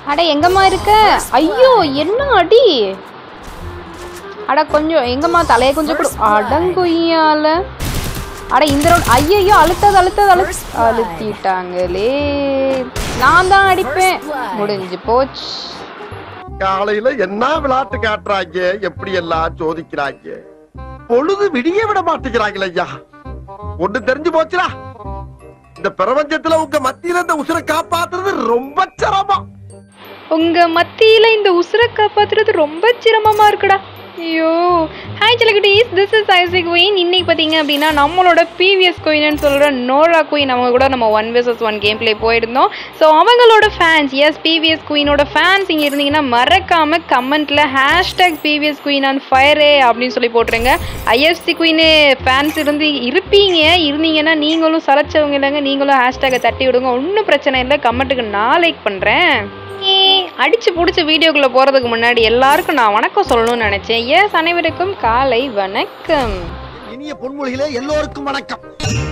அட எங்கம்மா இருக்க ஐயோ என்ன அடி அட கொஞ்சம் எங்கம்மா தலையை கொஞ்சம் கொடு அடங்குய்யால அட இந்த ரவுண்ட் ஐயையோ அழுத்தது அழுத்தது அழு அழுத்திட்டாங்களே நான் தான் அடிப்பேன் முடிஞ்சு போச்சு காலையில என்ன விளையாட்டு காட்டுறாங்க எப்படி எல்லாம் சோதிக்கிறாங்க பொழுது விடிய விட மாட்டேங்கிறாங்களே ஐயா ஒண்ணு தெரிஞ்சு போச்சுடா இந்த பிரபஞ்சத்துல உங்க மத்தியில இந்த உசுரை காப்பாத்துறது ரொம்ப சிரமம் உங்க மத்தியில இந்த உசுரை காப்பாத்துறது ரொம்ப சிரமமா இருக்குடா ஐயோ ஹாய் செலகுட்டீஸ் திஸ் இஸ் ஐசிக் குயின் இன்னைக்கு பார்த்தீங்க அப்படின்னா நம்மளோட பிவிஎஸ் குயின்னு சொல்கிற நோரா குயின் அவங்க கூட நம்ம one versus one game play போயிருந்தோம் ஸோ அவங்களோட ஃபேன்ஸ் எஸ் பிவிஎஸ் குயினோட ஃபேன்ஸ் இங்கே இருந்தீங்கன்னா மறக்காம கமெண்ட்ல ஹேஷ்டாக் பிவிஎஸ் குயின் ஆன் ஃபயரே அப்படின்னு சொல்லி போட்டுருங்க ஐஎஃப்சி குயினு ஃபேன்ஸ் இருந்து இருப்பீங்க இருந்தீங்கன்னா நீங்களும் சலைச்சவங்க இல்லைங்க நீங்களும் ஹேஷ்டேக்கை தட்டி விடுங்க ஒன்றும் பிரச்சனை இல்லை கமெண்ட்டுக்கு நான் லைக் பண்ணுறேன் அடிச்சு பிடிச்ச வீடியோக்குள்ள போறதுக்கு முன்னாடி எல்லாருக்கும் நான் வணக்கம் சொல்லணும்னு நினைச்சேன் எஸ் அனைவருக்கும் காலை வணக்கம் இனிய பொன்மொழிகளே எல்லோருக்கும் வணக்கம்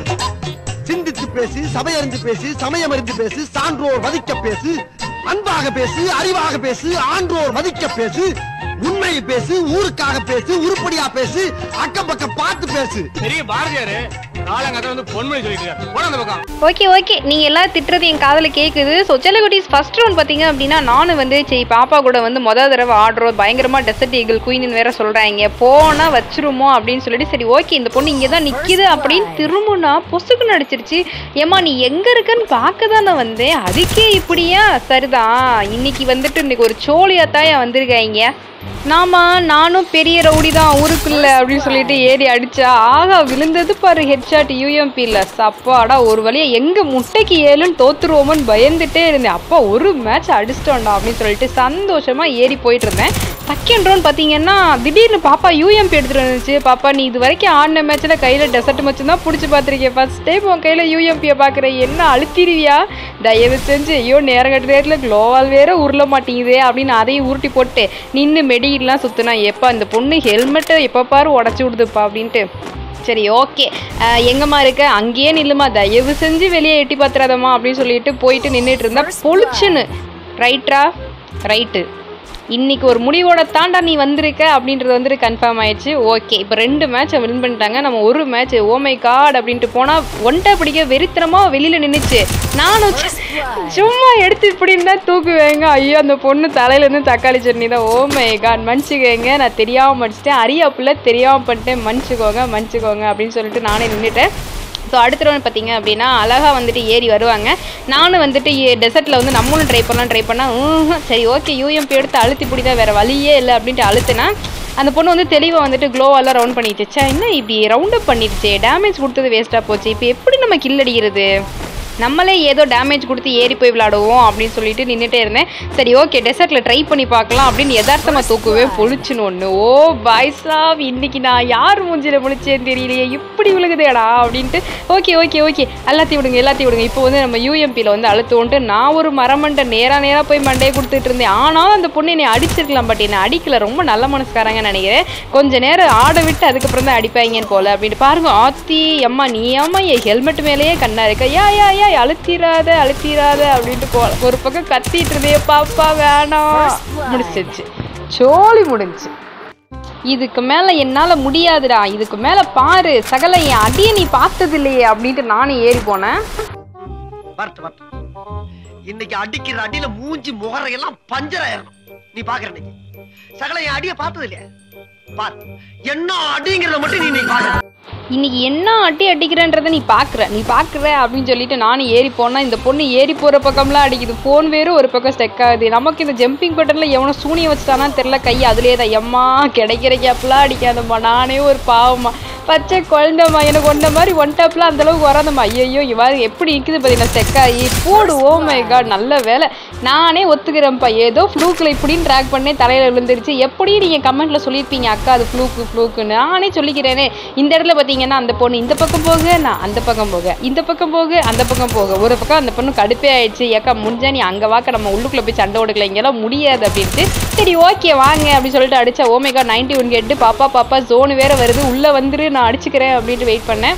சிந்தித்து பேசு சபையறிந்து பேசு சமயம் அறிந்து பேசு சான்றோர் மதிக்க பேசு அன்பாக பேசு அறிவாக பேசு ஆன்றோர் மதிக்க பேசு உண்மையை பேசு ஊருக்காக பேசு உருப்படியா பேசு அக்கம் பக்கம் பார்த்து பேசு பெரிய பாரதியாரு காலங்கத்தை வந்து பொன்மொழி சொல்லிட்டு இருக்காரு போன அந்த பக்கம் ஓகே ஓகே நீங்க எல்லாம் திட்டுறது என் காதுல கேக்குது ஸோ செல்லகுட்டீஸ் ஃபர்ஸ்ட் ரவுண்ட் பாத்தீங்க அப்படின்னா நானும் வந்து சரி பாப்பா கூட வந்து மொதல் தடவை ஆடுறோம் பயங்கரமா டெசர்ட் ஈகிள் குயின்னு வேற சொல்றாங்க போனா வச்சிருமோ அப்படின்னு சொல்லிட்டு சரி ஓகே இந்த பொண்ணு இங்கே தான் நிக்குது அப்படின்னு திரும்பினா பொசுக்கு நடிச்சிருச்சு ஏமா நீ எங்க இருக்கன்னு பார்க்க தான் நான் வந்தேன் அதுக்கே இப்படியா சரிதான் இன்னைக்கு வந்துட்டு இன்னைக்கு ஒரு சோழியாத்தாயா வந்திருக்காங்க நாம நானும் பெரிய ரவுடி தான் ஊருக்குள்ள அப்படின்னு சொல்லிட்டு ஏறி அடிச்சா ஆகா விழுந்தது பாரு ஹெட்ஷாட் யூஎம்பியில் சப்பாடா ஒரு வழியா எங்க முட்டைக்கு ஏழுன்னு தோத்துருவோமோன்னு பயந்துட்டே இருந்தேன் அப்பா ஒரு மேட்ச் அடிச்சிட்டோம்டா அப்படின்னு சொல்லிட்டு சந்தோஷமா ஏறி போயிட்டு இருந்தேன் செகண்ட் ரவுண்ட் பார்த்தீங்கன்னா திடீர்னு பாப்பா யூஎம்பி எடுத்துட்டு வந்துச்சு பாப்பா நீ இது வரைக்கும் ஆடின மேட்ச்சில் கையில் டெசர்ட் மச்சும் தான் பிடிச்சி பார்த்துருக்கேன் ஃபர்ஸ்ட் டைம் உன் கையில் யூஎம்பியை பார்க்குறேன் என்ன அழுத்திடுவியா தயவு செஞ்சு ஐயோ நேரம் கட்ட நேரத்தில் க்ளோவால் வேற உருள மாட்டேங்குதே அப்படின்னு அதையும் உருட்டி போட்டு நின்று மெடிலாம் சுற்றுனா எப்பா இந்த பொண்ணு ஹெல்மெட்டை எப்போ பாரு உடச்சி விடுதுப்பா அப்படின்ட்டு சரி ஓகே எங்கம்மா இருக்க அங்கேயே நில்லுமா தயவு செஞ்சு வெளியே எட்டி பார்த்துறாதம்மா அப்படின்னு சொல்லிட்டு போயிட்டு நின்றுட்டு இருந்தா பொழிச்சுன்னு ரைட்ரா ரைட்டு இன்னைக்கு ஒரு முடிவோட தாண்டா நீ வந்திருக்க அப்படின்றது வந்துட்டு கன்ஃபார்ம் ஆயிடுச்சு ஓகே இப்போ ரெண்டு மேட்சை வின் பண்ணிட்டாங்க நம்ம ஒரு மேட்ச் ஓமை காட் அப்படின்ட்டு போனால் ஒன்றை பிடிக்க வெறித்தனமா வெளியில் நின்றுச்சு நானும் சு- சும்மா எடுத்து இப்படி இருந்தால் தூக்குவேங்க ஐயோ அந்த பொண்ணு தலையிலேருந்து தக்காளி சட்னி தான் ஓமை காட் மன்னிச்சுக்கோங்க நான் தெரியாமல் மன்னிச்சிட்டேன் அரியாப்புல தெரியாமல் பண்ணிட்டேன் மன்னிச்சுக்கோங்க மன்னிச்சுக்கோங்க அப்படின்னு சொல்லிட்டு நானே நின்றுட்டேன் ஸோ அடுத்த ரவுண்ட் பார்த்தீங்க அப்படின்னா அழகாக வந்துட்டு ஏறி வருவாங்க நானும் வந்துட்டு டெசர்ட்டில் வந்து நம்மளும் ட்ரை பண்ணலாம் ட்ரை பண்ணால் சரி ஓகே யூஎம்பி எடுத்து அழுத்தி பிடிதா வேறு வழியே இல்லை அப்படின்ட்டு அழுத்தினா அந்த பொண்ணு வந்து தெளிவாக வந்துட்டு க்ளோவெல்லாம் ரவுண்ட் பண்ணிடுச்சு ச்சே, என்ன இப்படி ரவுண்ட் அப் பண்ணிடுச்சு டேமேஜ் கொடுத்தது வேஸ்ட்டாக போச்சு இப்போ எப்படி நம்ம கில் அடிக்கிறது நம்மளே ஏதோ டேமேஜ் கொடுத்து ஏறி போய் விளாடுவோம் அப்படின்னு சொல்லிட்டு நின்றுட்டே இருந்தேன் சரி ஓகே டெசர்ட்டில் ட்ரை பண்ணி பார்க்கலாம் அப்படின்னு யதார்த்தமாக தூக்குவே பொழிச்சுன்னு ஒன்று ஓ பாய்ஸாவ் இன்னைக்கு நான் யார் மூஞ்சில முழிச்சேன்னு தெரியலையே இப்படி விழுகுதேடா அப்படின்ட்டு ஓகே ஓகே ஓகே எல்லாத்தையும் விடுங்க எல்லாத்தையும் விடுங்க இப்போ வந்து நம்ம யூஎம்பியில் வந்து அழுத்தோன்ட்டு நான் ஒரு மரமண்டை நேராக நேராக போய் மண்டையை கொடுத்துட்டு இருந்தேன் ஆனாலும் அந்த பொண்ணு என்னை அடிச்சிருக்கலாம் பட் என்னை அடிக்கல ரொம்ப நல்ல மனசுக்காரங்கன்னு நினைக்கிறேன் கொஞ்ச நேரம் ஆட விட்டு அதுக்கப்புறம் தான் அடிப்பாங்கன்னு போல அப்படின்ட்டு பாருங்க ஆத்தி அம்மா நீ அம்மா என் ஹெல்மெட் மேலேயே கண்ணா இருக்க யா யா யா அழுத்திராத அழுத்திராத அப்படின்ட்டு போ ஒரு பக்கம் கத்திட்டு இருந்தே பாப்பா வேணாம் முடிச்சிருச்சு சோழி முடிஞ்சுச்சு இதுக்கு மேல என்னால முடியாதுடா இதுக்கு மேல பாரு சகல என் அடியை நீ பார்த்தது இல்லையே அப்படின்ட்டு நானும் ஏறி போனேன் வரட்டு வரட்டு இன்னைக்கு அடிக்கிற அடியில மூஞ்சி முகரையெல்லாம் பஞ்சர் ஆயிரணும் நீ பாக்குற இன்னைக்கு சகல என் அடிய பார்த்தது இல்லையா பார் என்ன அடிங்கிறத மட்டும் நீ இன்னைக்கு பாக்குற இன்னைக்கு என்ன அடி அடிக்கிறன்றதை நீ பார்க்குற நீ பார்க்குற அப்படின்னு சொல்லிட்டு நானும் ஏறி போனா இந்த பொண்ணு ஏறி போகிற பக்கம்லாம் அடிக்குது ஃபோன் வேறு ஒரு பக்கம் ஸ்டெக் ஆகுது நமக்கு இந்த ஜம்பிங் பட்டனில் எவனோ சூனியம் வச்சுட்டானா தெரில கை அதுலேயே தான் எம்மா கிடைக்கிற கேப்லாம் அடிக்காதம்மா நானே ஒரு பாவம்மா பச்சை குழந்தைம்மா எனக்கு ஒன்ற மாதிரி ஒன் டாப்லாம் அந்தளவுக்கு வராதம்மா ஐயோ இவ்வாறு எப்படி நிற்குது பார்த்தீங்கன்னா ஸ்டெக் ஆகி போடு ஓ மை காட் நல்ல வேலை நானே ஒத்துக்கிறேன்ப்பா ஏதோ ஃப்ளூக்கில் இப்படின்னு ட்ராக் பண்ணி தலையில் விழுந்துருச்சு எப்படியும் நீங்கள் கமெண்ட்டில் சொல்லியிருப்பீங்க அக்கா அது ஃப்ளூக்கு ஃப்ளூக்குன்னு நானே சொல்லிக்கிறேனே இந்த இடத்துல பார்த்தீங்கன்னா அந்த பொண்ணு இந்த பக்கம் போக நான் அந்த பக்கம் போக இந்த பக்கம் போக அந்த பக்கம் போக ஒரு பக்கம் அந்த பொண்ணு கடுப்பே ஆயிடுச்சு ஏக்கா முடிஞ்சா நீ அங்கே வாக்க நம்ம உள்ளுக்குள்ளே போய் சண்டை ஓடுக்கல இங்கெல்லாம் முடியாது அப்படின்ட்டு சரி ஓகே வாங்க அப்படின்னு சொல்லிட்டு அடிச்சா ஓமேகா நைன்டி ஒன் கேட்டு பாப்பா பாப்பா ஜோனு வேற வருது உள்ளே வந்துரு நான் அடிச்சுக்கிறேன் அப்படின்ட்டு வெயிட் பண்ணேன்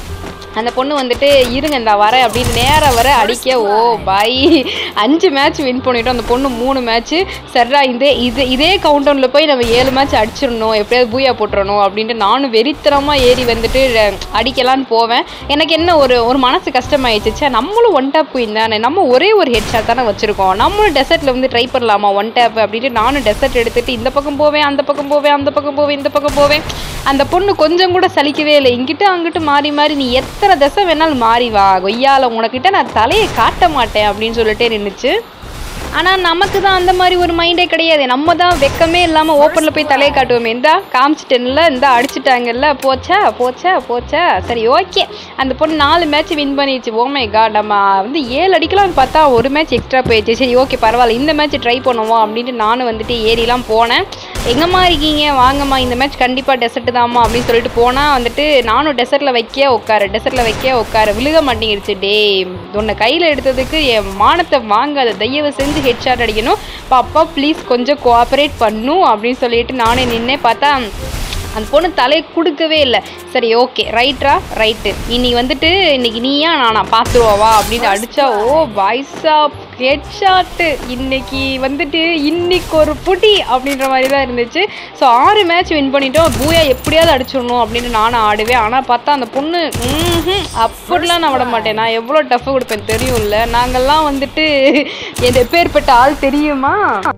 அந்த பொண்ணு வந்துட்டு இருங்க இந்த வரேன் அப்படின்னு நேராக வர அடிக்க ஓ பாய் அஞ்சு மேட்ச் வின் பண்ணிட்டோம் அந்த பொண்ணு மூணு மேட்ச்சு சரிடா இதே இது இதே கவுண்டவுனில் போய் நம்ம ஏழு மேட்ச் அடிச்சிடணும் எப்படியாவது பூயா போட்டுறணும் அப்படின்ட்டு நானும் வெறித்தனமாக ஏறி வந்துட்டு அஹ், அடிக்கலான்னு போவேன் எனக்கு என்ன ஒரு ஒரு மனசு கஷ்டமாயிடுச்சு ச்சே, நம்மளும் ஒன் டேப் குயின் தானே நம்ம ஒரே ஒரு ஹெட் ஷாட் தானே வச்சுருக்கோம் நம்மளும் டெசர்ட்டில் வந்து ட்ரை பண்ணலாமா ஒன் டேப் அப்படின்ட்டு நானும் டெசர்ட் எடுத்துட்டு இந்த பக்கம் போவேன் அந்த பக்கம் போவேன் அந்த பக்கம் போவேன் இந்த பக்கம் போவேன் அந்த பொண்ணு கொஞ்சம் கூட சலிக்கவே இல்லை இங்கிட்டு அங்கிட்டு மாறி மாறி நீ எத்தனை தசை வேணாலும் மாறி வா கொய்யால உனக்கிட்ட நான் தலையை காட்ட மாட்டேன் அப்படின்னு சொல்லிட்டே நின்றுச்சு ஆனால் நமக்கு தான் அந்த மாதிரி ஒரு மைண்டே கிடையாது நம்ம தான் வெக்கமே இல்லாமல் ஓப்பனில் போய் தலையை காட்டுவோமே இந்தா காமிச்சிட்டேன்ல இந்தா அடிச்சிட்டாங்கல்ல போச்சா போச்சா போச்சா சரி ஓகே அந்த பொண்ணு நாலு மேட்ச் வின் பண்ணிடுச்சு ஓமை காட் நம்ம வந்து ஏழு அடிக்கலாம்னு பார்த்தா ஒரு மேட்ச் எக்ஸ்ட்ரா போயிடுச்சு சரி ஓகே பரவாயில்ல இந்த மேட்ச் ட்ரை பண்ணுவோம் அப்படின்ட்டு நானும் வந்துட்டு ஏறிலாம் போனேன் எங்கம்மா இருக்கீங்க வாங்கம்மா இந்த மேட்ச் கண்டிப்பாக டெசர்ட் தாம்மா அப்படின்னு சொல்லிட்டு போனால் வந்துட்டு நானும் டெசர்ட்டில் வைக்க உட்காரு டெசர்ட்டில் வைக்க உட்காரு விழுக மாட்டேங்கிடுச்சு டேய் உன்னை கையில் எடுத்ததுக்கு என் மானத்தை வாங்காத தயவு செஞ்சு ஹெட்ஷாட் அடிக்கணும் பாப்பா ப்ளீஸ் கொஞ்சம் கோஆப்ரேட் பண்ணும் அப்படின்னு சொல்லிட்டு நானே நின்னே பார்த்தா அந்த பொண்ணு தலையை கொடுக்கவே இல்லை சரி ஓகே ரைட்ரா ரைட்டு இனி வந்துட்டு இன்னைக்கு நீயா நானா பார்த்துருவா அப்படின்னு அடிச்சா ஓ பாய்ஸா ஹெட்ஷாட்டு இன்னைக்கு வந்துட்டு இன்னைக்கு ஒரு புடி அப்படின்ற மாதிரி தான் இருந்துச்சு ஸோ ஆறு மேட்ச் வின் பண்ணிட்டோம் பூயா எப்படியாவது அடிச்சிடணும் அப்படின்னு நானும் ஆடுவேன் ஆனால் பார்த்தா அந்த பொண்ணு ம்ஹும், அப்படிலாம் நான் விட மாட்டேன் நான் எவ்வளோ டஃப் கொடுப்பேன் தெரியும்ல நாங்கள்லாம் வந்துட்டு என் எப்பேற்பட்ட ஆள் தெரியுமா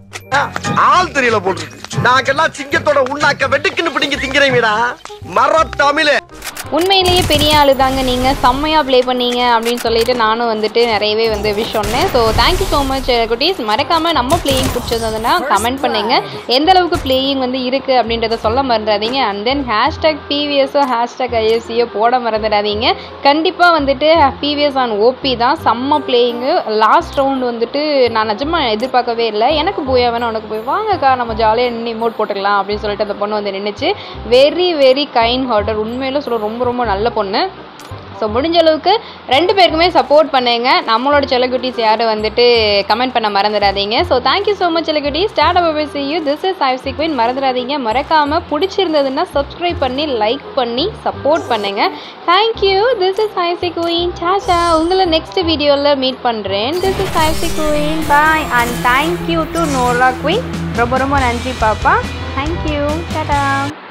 ஆள் தெரியல போட்டுருக்கு நாங்கெல்லாம் சிங்கத்தோட உண்ணாக்க வெட்டுக்குன்னு பிடிங்க திங்கிறீங்கடா மர தமிழே உண்மையிலேயே பெரிய ஆளு தாங்க நீங்கள் செம்மையாக ப்ளே பண்ணீங்க அப்படின்னு சொல்லிட்டு நானும் வந்துட்டு நிறையவே வந்து விஷ் சொன்னேன் ஸோ தேங்க்யூ ஸோ மச் குட்டீஸ் மறக்காமல் நம்ம பிளேயிங் பிடிச்சதுன்னா கமெண்ட் பண்ணுங்க எந்த அளவுக்கு பிளேயிங் வந்து இருக்குது அப்படின்றத சொல்ல மறந்துடாதீங்க அண்ட் தென் ஹேஷ்டாக் பிவிஎஸோ ஹேஷ்டாக் ஐஎஸ்சியோ போட மறந்துடாதீங்க கண்டிப்பாக வந்துட்டு பிவிஎஸ் ஆன் ஓபி தான் செம்ம பிளேயிங்கு லாஸ்ட் ரவுண்ட் வந்துட்டு நான் நிஜமாக எதிர்பார்க்கவே இல்லை எனக்கு போயா வேணா உனக்கு போய் வாங்கக்கா நம்ம ஜாலியாக நின்று இமோட் போட்டுக்கலாம் அப்படின்னு சொல்லிட்டு அந்த பொண்ணு வந்து நின்றுச்சு வெரி வெரி கைண்ட் ஹார்ட்டர் உண்மையில சொல்ல ரொம்ப ரொம்ப நல்ல பொண்ணு ஸோ முடிஞ்ச அளவுக்கு ரெண்டு பேருக்குமே சப்போர்ட் பண்ணுங்க நம்மளோட செல்லக்குட்டீஸ் யாரும் வந்துட்டு கமெண்ட் பண்ண மறந்துடாதீங்க ஸோ தேங்க்யூ ஸோ மச் செல்லக்குட்டீஸ் start up see you this is ஐவ் சிக்வின் மறந்துடாதீங்க மறக்காமல் பிடிச்சிருந்ததுன்னா சப்ஸ்கிரைப் பண்ணி லைக் பண்ணி சப்போர்ட் பண்ணுங்க தேங்க்யூ திஸ் இஸ் ஐவ் சிக்வின் சாச்சா உங்களை நெக்ஸ்ட் வீடியோவில் மீட் பண்ணுறேன் திஸ் இஸ் ஐவ் சிக்வின் bye and thank you to Nora queen ரொம்ப ரொம்ப நன்றி பாப்பா தேங்க்யூ டாடா